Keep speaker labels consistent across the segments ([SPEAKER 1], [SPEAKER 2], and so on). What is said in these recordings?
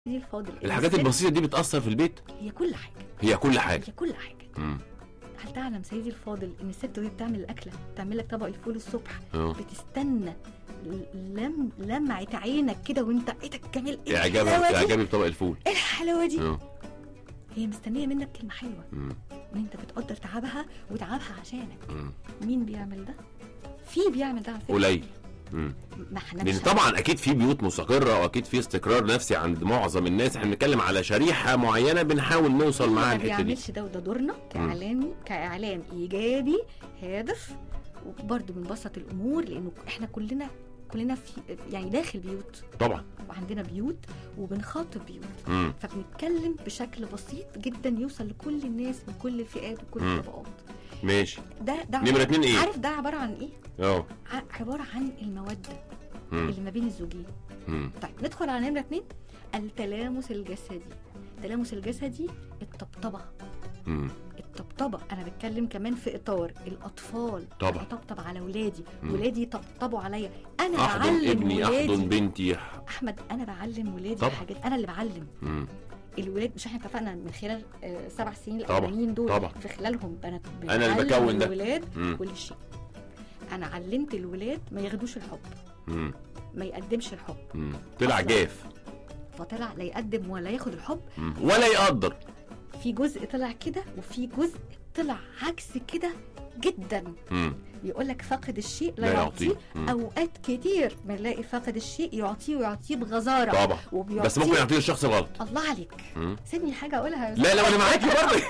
[SPEAKER 1] دي الفاضل
[SPEAKER 2] الحاجات
[SPEAKER 1] الست
[SPEAKER 2] البسيطه دي بتاثر في البيت
[SPEAKER 1] هي كل حاجه
[SPEAKER 2] هي كل حاجه
[SPEAKER 1] هي كل حاجه
[SPEAKER 2] مم.
[SPEAKER 1] هل تعلم سيدي الفاضل ان الست وهي بتعمل الاكله تعمل لك طبق الفول الصبح
[SPEAKER 2] اه
[SPEAKER 1] بتستنى لم لمعة عينك كده وانت ايه ده الجمال ايه
[SPEAKER 2] اعجابها
[SPEAKER 1] الحلاوه دي
[SPEAKER 2] اعجابي بطبق الفول
[SPEAKER 1] ايه الحلاوه دي
[SPEAKER 2] اه
[SPEAKER 1] هي مستنيه منك كلمه حلوه
[SPEAKER 2] مم.
[SPEAKER 1] ان انت بتقدر تعبها وتعبها عشانك
[SPEAKER 2] مم.
[SPEAKER 1] مين بيعمل ده في بيعمل ده على فكره
[SPEAKER 2] قليل مم.
[SPEAKER 1] ما احنا
[SPEAKER 2] لان
[SPEAKER 1] مش
[SPEAKER 2] طبعا اكيد في بيوت مستقره واكيد في استقرار نفسي عند معظم الناس احنا بنتكلم على شريحه معينه بنحاول نوصل معاها
[SPEAKER 1] ما
[SPEAKER 2] الحته دي
[SPEAKER 1] بيعملش ده وده دورنا كاعلامي كاعلام ايجابي هادف وبرضه بنبسط الامور لانه احنا كلنا كلنا في يعني داخل بيوت
[SPEAKER 2] طبعا
[SPEAKER 1] وعندنا بيوت وبنخاطب بيوت
[SPEAKER 2] مم.
[SPEAKER 1] فبنتكلم بشكل بسيط جدا يوصل لكل الناس من كل الفئات وكل
[SPEAKER 2] مم.
[SPEAKER 1] الطبقات
[SPEAKER 2] ماشي
[SPEAKER 1] ده ده
[SPEAKER 2] نمرة اتنين ايه؟
[SPEAKER 1] عارف ده عباره عن ايه؟
[SPEAKER 2] اه
[SPEAKER 1] ع- عباره عن الموده
[SPEAKER 2] مم.
[SPEAKER 1] اللي ما بين الزوجين
[SPEAKER 2] مم.
[SPEAKER 1] طيب ندخل على نمره اتنين التلامس الجسدي التلامس الجسدي الطبطبه
[SPEAKER 2] مم.
[SPEAKER 1] الطبطبه انا بتكلم كمان في اطار الاطفال
[SPEAKER 2] طبعا.
[SPEAKER 1] بطبطب على ولادي
[SPEAKER 2] مم.
[SPEAKER 1] ولادي يطبطبوا عليا انا
[SPEAKER 2] احضن
[SPEAKER 1] بعلم
[SPEAKER 2] ابني
[SPEAKER 1] ولادي
[SPEAKER 2] احضن بنتي
[SPEAKER 1] احمد انا بعلم ولادي
[SPEAKER 2] طبعا.
[SPEAKER 1] حاجات انا اللي بعلم
[SPEAKER 2] مم.
[SPEAKER 1] الولاد مش احنا اتفقنا من خلال آه، سبع سنين
[SPEAKER 2] طبعا.
[SPEAKER 1] الاولانيين دول
[SPEAKER 2] طبعا.
[SPEAKER 1] في خلالهم انا
[SPEAKER 2] أنا اللي
[SPEAKER 1] بعلم
[SPEAKER 2] بكون ده.
[SPEAKER 1] الولاد
[SPEAKER 2] مم.
[SPEAKER 1] كل شيء انا علمت الولاد ما ياخدوش الحب
[SPEAKER 2] مم.
[SPEAKER 1] ما يقدمش الحب
[SPEAKER 2] مم. طلع
[SPEAKER 1] أصلاً.
[SPEAKER 2] جاف
[SPEAKER 1] فطلع لا يقدم ولا ياخد الحب
[SPEAKER 2] مم. ولا يقدر
[SPEAKER 1] في جزء طلع كده وفي جزء طلع عكس كده جدا
[SPEAKER 2] مم.
[SPEAKER 1] يقول لك فاقد الشيء لا,
[SPEAKER 2] لا
[SPEAKER 1] يعطيه
[SPEAKER 2] يعطيه. مم.
[SPEAKER 1] اوقات كتير بنلاقي فاقد الشيء يعطيه ويعطيه بغزاره
[SPEAKER 2] طبعا
[SPEAKER 1] وبيعطيه
[SPEAKER 2] بس ممكن يعطيه الشخص الغلط
[SPEAKER 1] الله عليك
[SPEAKER 2] مم.
[SPEAKER 1] سيبني حاجه اقولها يا
[SPEAKER 2] لا لا انا معاكي برضه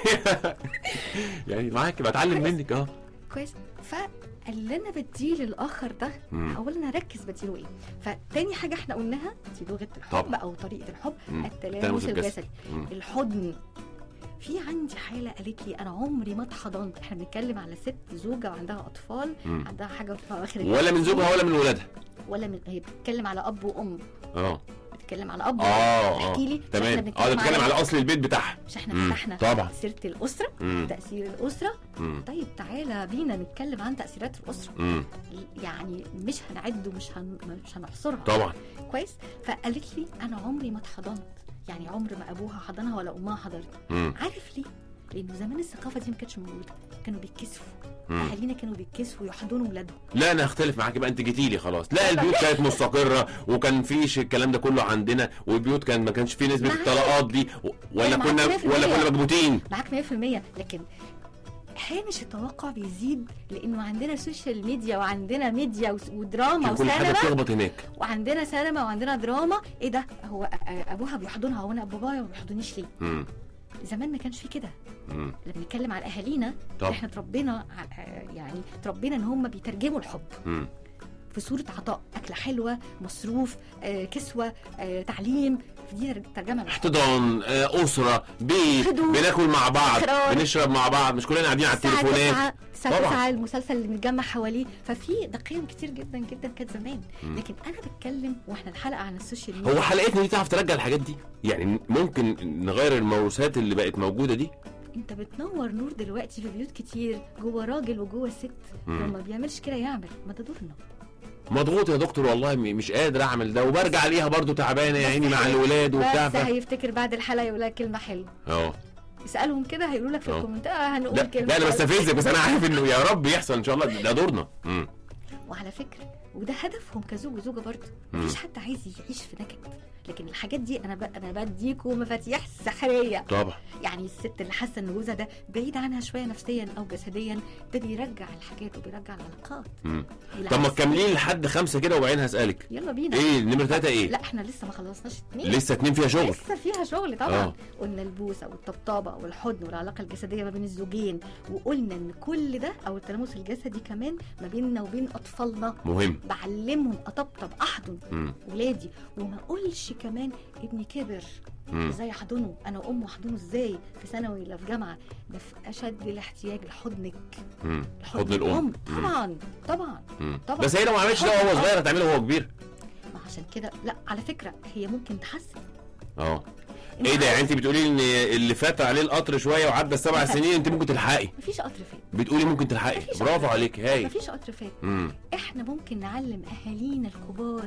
[SPEAKER 2] يعني معاكي بتعلم منك اه
[SPEAKER 1] كويس فاللي انا بديه للاخر ده
[SPEAKER 2] مم.
[SPEAKER 1] اولا اركز بديله ايه فتاني حاجه احنا قلناها دي لغه الحب
[SPEAKER 2] طبعا.
[SPEAKER 1] او طريقه الحب
[SPEAKER 2] مم.
[SPEAKER 1] التلامس
[SPEAKER 2] الجسدي.
[SPEAKER 1] الجسدي
[SPEAKER 2] مم.
[SPEAKER 1] الحضن في عندي حاله قالت لي انا عمري ما اتحضنت احنا بنتكلم على ست زوجه وعندها اطفال
[SPEAKER 2] مم.
[SPEAKER 1] عندها حاجه في اواخر
[SPEAKER 2] ولا من زوجها ولا من ولادها
[SPEAKER 1] ولا من هي بتتكلم على اب وام
[SPEAKER 2] اه
[SPEAKER 1] بتتكلم على اب
[SPEAKER 2] اه
[SPEAKER 1] وام
[SPEAKER 2] اه
[SPEAKER 1] احكي لي مش إحنا
[SPEAKER 2] تمام
[SPEAKER 1] بنتكلم
[SPEAKER 2] اه بتتكلم
[SPEAKER 1] على-
[SPEAKER 2] على اصل البيت بتاعها
[SPEAKER 1] مش احنا
[SPEAKER 2] مم.
[SPEAKER 1] فتحنا
[SPEAKER 2] طبعا
[SPEAKER 1] سيره الاسره
[SPEAKER 2] مم.
[SPEAKER 1] تاثير الاسره
[SPEAKER 2] مم.
[SPEAKER 1] طيب تعالى بينا نتكلم عن تاثيرات الاسره
[SPEAKER 2] مم.
[SPEAKER 1] يعني مش هنعد ومش هن... مش هنحصرها
[SPEAKER 2] طبعا
[SPEAKER 1] كويس فقالت لي انا عمري ما اتحضنت يعني عمر ما ابوها حضنها ولا امها حضرت
[SPEAKER 2] مم.
[SPEAKER 1] عارف ليه لانه زمان الثقافه دي ما كانتش موجوده كانوا بيتكسفوا
[SPEAKER 2] مم.
[SPEAKER 1] اهالينا كانوا بيتكسفوا يحضنوا ولادهم
[SPEAKER 2] لا انا هختلف معاك بقى انت جيتي لي خلاص لا البيوت كانت مستقره وكان فيش الكلام ده كله عندنا والبيوت كان ما كانش فيه نسبه
[SPEAKER 1] معاك.
[SPEAKER 2] الطلاقات دي و- ولا
[SPEAKER 1] أنا معاك
[SPEAKER 2] كنا
[SPEAKER 1] 100%.
[SPEAKER 2] ولا كنا مكبوتين
[SPEAKER 1] معاك 100% لكن هامش التوقع بيزيد لانه عندنا سوشيال ميديا وعندنا ميديا وس- ودراما
[SPEAKER 2] كان كل حاجه
[SPEAKER 1] وسينما
[SPEAKER 2] بتخبط هناك
[SPEAKER 1] وعندنا سينما وعندنا دراما ايه ده هو أ- أ- ابوها بيحضنها وانا بابايا ما بيحضنيش ليه
[SPEAKER 2] مم.
[SPEAKER 1] زمان ما كانش في كده
[SPEAKER 2] مم.
[SPEAKER 1] لما بنتكلم على اهالينا
[SPEAKER 2] طبعا.
[SPEAKER 1] احنا اتربينا ع- يعني اتربينا ان هم بيترجموا الحب
[SPEAKER 2] مم.
[SPEAKER 1] في صوره عطاء اكله حلوه مصروف آه، كسوه آه، تعليم دي ترجمه للحب
[SPEAKER 2] احتضان آه، اسره بيت
[SPEAKER 1] هدوء،
[SPEAKER 2] بناكل مع بعض
[SPEAKER 1] إقرار.
[SPEAKER 2] بنشرب مع بعض مش كلنا قاعدين على
[SPEAKER 1] الساعة
[SPEAKER 2] التليفونات
[SPEAKER 1] تسعة الساعة
[SPEAKER 2] طبعا.
[SPEAKER 1] 9 المسلسل اللي بنتجمع حواليه ففي ده قيم كتير جدا جدا كانت زمان
[SPEAKER 2] مم.
[SPEAKER 1] لكن انا بتكلم واحنا الحلقه عن السوشيال ميديا
[SPEAKER 2] هو حلقتنا دي تعرف ترجع الحاجات دي يعني ممكن نغير الموروثات اللي بقت موجوده دي
[SPEAKER 1] انت بتنور نور دلوقتي في بيوت كتير جوه راجل وجوه ست
[SPEAKER 2] مم.
[SPEAKER 1] لو ما بيعملش كده يعمل ما ده دورنا
[SPEAKER 2] مضغوط يا دكتور والله م- مش قادر اعمل ده وبرجع ليها برضو تعبانه يا عيني مع
[SPEAKER 1] هي-
[SPEAKER 2] الولاد وبتاع
[SPEAKER 1] بس
[SPEAKER 2] ف-
[SPEAKER 1] هيفتكر بعد الحلقه يقول لك كلمه حلوه
[SPEAKER 2] اه
[SPEAKER 1] اسالهم كده هيقولوا لك في
[SPEAKER 2] اه.
[SPEAKER 1] الكومنت اه هنقول
[SPEAKER 2] لا
[SPEAKER 1] كلمه
[SPEAKER 2] لا انا
[SPEAKER 1] حلوة.
[SPEAKER 2] بستفزك بس انا عارف انه يا رب يحصل ان شاء الله ده دورنا مم.
[SPEAKER 1] وعلى فكره وده هدفهم كزوج وزوجه برضه
[SPEAKER 2] مم.
[SPEAKER 1] مفيش حد عايز يعيش في نكد لكن الحاجات دي انا ب... انا بديكوا مفاتيح سحريه
[SPEAKER 2] طبعا
[SPEAKER 1] يعني الست اللي حاسه ان جوزها ده بعيد عنها شويه نفسيا او جسديا ده بيرجع الحاجات وبيرجع العلاقات
[SPEAKER 2] مم.
[SPEAKER 1] بالعكس.
[SPEAKER 2] طب ما تكملين لحد خمسه كده وبعدين هسالك
[SPEAKER 1] يلا بينا
[SPEAKER 2] ايه نمره ثلاثه ايه
[SPEAKER 1] لا احنا لسه ما خلصناش اتنين
[SPEAKER 2] لسه اتنين فيها شغل
[SPEAKER 1] لسه فيها شغل طبعا
[SPEAKER 2] آه.
[SPEAKER 1] آه. قلنا البوسه والطبطبه والحضن والعلاقه الجسديه ما بين الزوجين وقلنا ان كل ده او التلامس الجسدي كمان ما بيننا وبين اطفالنا
[SPEAKER 2] مهم
[SPEAKER 1] بعلمهم اطبطب احضن
[SPEAKER 2] مم.
[SPEAKER 1] ولادي وما اقولش كمان ابني كبر
[SPEAKER 2] مم.
[SPEAKER 1] ازاي احضنه انا وامه احضنه ازاي في ثانوي ولا في جامعه ده في اشد الاحتياج لحضنك
[SPEAKER 2] مم.
[SPEAKER 1] لحضن
[SPEAKER 2] حضن الام مم.
[SPEAKER 1] طبعا طبعا
[SPEAKER 2] مم.
[SPEAKER 1] طبعا.
[SPEAKER 2] بس هي لو ما عملتش ده وهو صغير هتعمله وهو كبير
[SPEAKER 1] ما عشان كده لا على فكره هي ممكن تحسن
[SPEAKER 2] اه
[SPEAKER 1] انت
[SPEAKER 2] ايه ده يعني
[SPEAKER 1] عارف-
[SPEAKER 2] انت بتقولي ان اللي فات عليه القطر شويه وعدى السبع سنين انت ممكن تلحقي
[SPEAKER 1] مفيش قطر فات
[SPEAKER 2] بتقولي ممكن تلحقي
[SPEAKER 1] مفيش
[SPEAKER 2] برافو
[SPEAKER 1] قطر.
[SPEAKER 2] عليك هاي
[SPEAKER 1] مفيش قطر فات
[SPEAKER 2] مم.
[SPEAKER 1] احنا ممكن نعلم اهالينا الكبار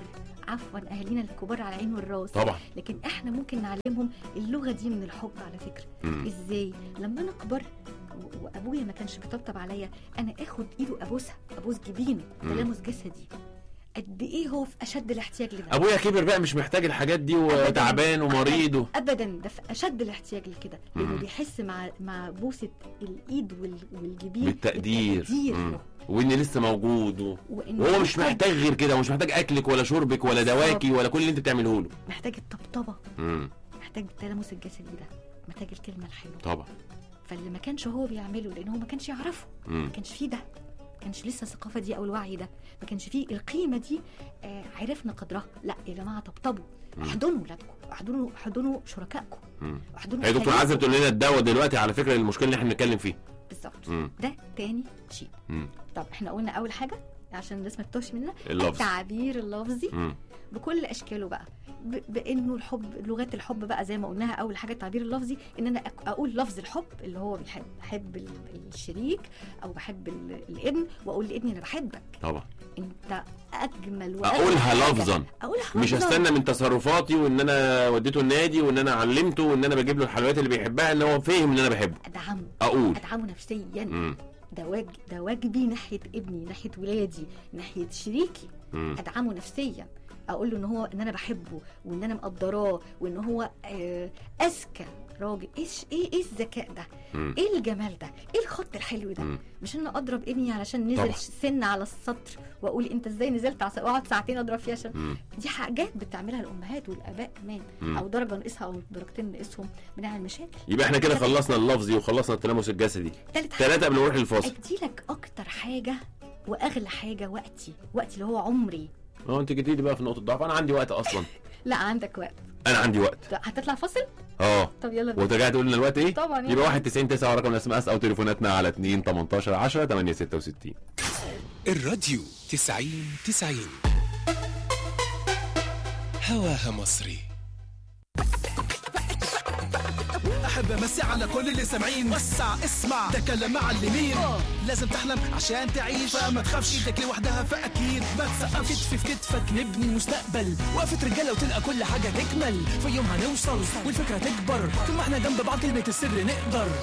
[SPEAKER 1] عفوا اهالينا الكبار على العين والراس
[SPEAKER 2] طبعا
[SPEAKER 1] لكن احنا ممكن نعلمهم اللغه دي من الحب على فكره
[SPEAKER 2] مم.
[SPEAKER 1] ازاي لما انا اكبر و- وابويا ما كانش بيطبطب عليا انا اخد ايده ابوسها ابوس جبينه
[SPEAKER 2] مم.
[SPEAKER 1] تلامس جسدي قد ايه هو في اشد الاحتياج لده
[SPEAKER 2] ابويا كبر بقى مش محتاج الحاجات دي وتعبان ومريض و...
[SPEAKER 1] ابدا ده في اشد الاحتياج لكده لانه
[SPEAKER 2] مم.
[SPEAKER 1] بيحس مع مع بوسه الايد وال- والجبين
[SPEAKER 2] بالتقدير
[SPEAKER 1] بالتقدير
[SPEAKER 2] مم.
[SPEAKER 1] له.
[SPEAKER 2] واني لسه موجود و...
[SPEAKER 1] وإن
[SPEAKER 2] وهو مش
[SPEAKER 1] الحب
[SPEAKER 2] محتاج غير كده ومش محتاج اكلك ولا شربك ولا دواكي ولا كل اللي انت بتعمله له
[SPEAKER 1] محتاج الطبطبه
[SPEAKER 2] مم.
[SPEAKER 1] محتاج التلامس الجسدي ده محتاج الكلمه الحلوه
[SPEAKER 2] طبعا
[SPEAKER 1] فاللي ما كانش هو بيعمله لان هو ما كانش يعرفه
[SPEAKER 2] مم.
[SPEAKER 1] ما كانش فيه ده ما كانش لسه الثقافه دي او الوعي ده ما كانش فيه القيمه دي آه عرفنا قدرها لا يا جماعه طبطبوا
[SPEAKER 2] مم.
[SPEAKER 1] احضنوا ولادكم احضنوا احضنوا شركائكم
[SPEAKER 2] مم.
[SPEAKER 1] احضنوا
[SPEAKER 2] هي دكتور
[SPEAKER 1] أهاليكم.
[SPEAKER 2] عزه بتقول لنا الدواء دلوقتي على فكره المشكله اللي احنا بنتكلم فيه
[SPEAKER 1] بالظبط
[SPEAKER 2] مم.
[SPEAKER 1] ده تاني شيء
[SPEAKER 2] مم.
[SPEAKER 1] طب احنا قلنا اول حاجه عشان الناس ما تتوهش مننا
[SPEAKER 2] اللفظ
[SPEAKER 1] التعبير اللفظي
[SPEAKER 2] مم.
[SPEAKER 1] بكل اشكاله بقى ب- بانه الحب لغات الحب بقى زي ما قلناها اول حاجه التعبير اللفظي ان انا أك- اقول لفظ الحب اللي هو بيحب بحب ال- الشريك او بحب ال- الابن واقول لابني انا بحبك
[SPEAKER 2] طبعا
[SPEAKER 1] انت اجمل وأجمل
[SPEAKER 2] اقولها
[SPEAKER 1] حاجة.
[SPEAKER 2] لفظا
[SPEAKER 1] اقولها
[SPEAKER 2] مش
[SPEAKER 1] لفظاً.
[SPEAKER 2] استنى من تصرفاتي وان انا وديته النادي وان انا علمته وان انا بجيب له الحلويات اللي بيحبها ان هو فاهم ان انا بحبه
[SPEAKER 1] ادعمه
[SPEAKER 2] اقول
[SPEAKER 1] ادعمه نفسيا
[SPEAKER 2] مم.
[SPEAKER 1] ده واج... ده واجبي ناحيه ابني ناحيه ولادي ناحيه شريكي
[SPEAKER 2] مم.
[SPEAKER 1] ادعمه نفسيا اقول له ان هو ان انا بحبه وان انا مقدراه وان هو آه، اذكى راجل ايش ايه ايه الذكاء ده
[SPEAKER 2] مم.
[SPEAKER 1] ايه الجمال ده ايه الخط الحلو ده
[SPEAKER 2] مم.
[SPEAKER 1] مش انا اضرب ابني علشان نزل
[SPEAKER 2] طبعا.
[SPEAKER 1] سن على السطر واقول انت ازاي نزلت على واقعد ساعتين اضرب فيه عشان
[SPEAKER 2] مم.
[SPEAKER 1] دي حاجات بتعملها الامهات والاباء كمان
[SPEAKER 2] مم.
[SPEAKER 1] او درجه نقصها او درجتين نقصهم بنعمل مشاكل
[SPEAKER 2] يبقى احنا كده خلصنا اللفظي وخلصنا التلامس الجسدي
[SPEAKER 1] تالت حاجه
[SPEAKER 2] ثلاثة قبل ما نروح للفاصل
[SPEAKER 1] ادي لك اكتر حاجه واغلى حاجه وقتي وقتي اللي هو عمري
[SPEAKER 2] اه انت جيتي لي بقى في نقطة ضعف انا عندي وقت اصلا
[SPEAKER 1] لا عندك وقت
[SPEAKER 2] انا عندي وقت
[SPEAKER 1] طب هتطلع فاصل
[SPEAKER 2] اه
[SPEAKER 1] طب يلا بينا
[SPEAKER 2] وترجعي تقول لنا الوقت ايه؟
[SPEAKER 1] طبعا
[SPEAKER 2] يبقى 1 90 9 رقم الاس ام اس او تليفوناتنا على 2 18 10 8 66
[SPEAKER 3] الراديو 90 90 هواها مصري
[SPEAKER 4] احب امسي على كل اللي سامعين وسع اسمع ده كلام معلمين لازم تحلم عشان تعيش فما تخافش ايدك لوحدها فاكيد ما تسقفش كتف في كتفك نبني مستقبل وقفه رجاله وتلقى كل حاجه تكمل في يوم هنوصل والفكره تكبر طول ما احنا جنب بعض كلمه السر نقدر